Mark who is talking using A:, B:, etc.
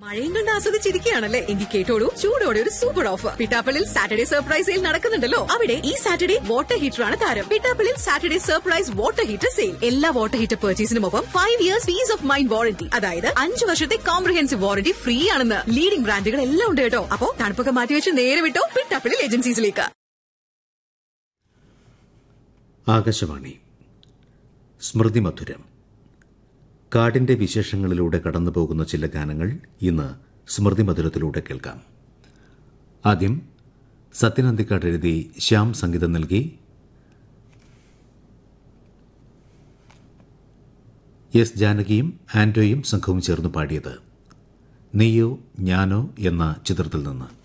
A: മഴയും കണ്ട് ആസ്വദിച്ചിരിക്കുകയാണല്ലേ എങ്കിൽ കേട്ടോളൂ ചൂടോടെ ഒരു സൂപ്പർ ഓഫർ പിട്ടാപ്പള്ളിൽ സാറ്റർഡേ സർപ്രൈസ് സെയിൽ നടക്കുന്നുണ്ടല്ലോ അവിടെ ഈ സാറ്റർഡേ വാട്ടർ ഹീറ്റർ ആണ് താരം പിട്ടാപ്പള്ളിൽ Saturday surprise water heater sale എല്ലാ വാട്ടർ ഹീറ്റർ പർച്ചേസിനും ഒപ്പം five years peace of mind warranty അതായത് അഞ്ച് വർഷത്തെ കോംപ്രഹെൻസീവ് വാറന്റി ഫ്രീ ആണെന്ന് ലീഡിംഗ് ബ്രാൻഡുകൾ എല്ലാം ഉണ്ട് കേട്ടോ അപ്പോ തണുപ്പൊക്കെ മാറ്റിവെച്ച് നേരെ വിട്ടോ പിട്ടാപ്പള്ളിൽ ഏജൻസീസിലേക്ക്
B: ആകാശവാണി സ്മൃതി മധുരം കാടിന്റെ വിശേഷങ്ങളിലൂടെ കടന്നു പോകുന്ന ചില ഗാനങ്ങൾ ഇന്ന് സ്മൃതി മധുരത്തിലൂടെ കേൾക്കാം ആദ്യം സത്യനന്ദിക്കാട് എഴുതി ശ്യാം സംഗീതം നൽകി എസ് ജാനകിയും ആന്റോയും സംഘവും ചേർന്ന് പാടിയത് നീയോ ഞാനോ എന്ന ചിത്രത്തിൽ നിന്ന്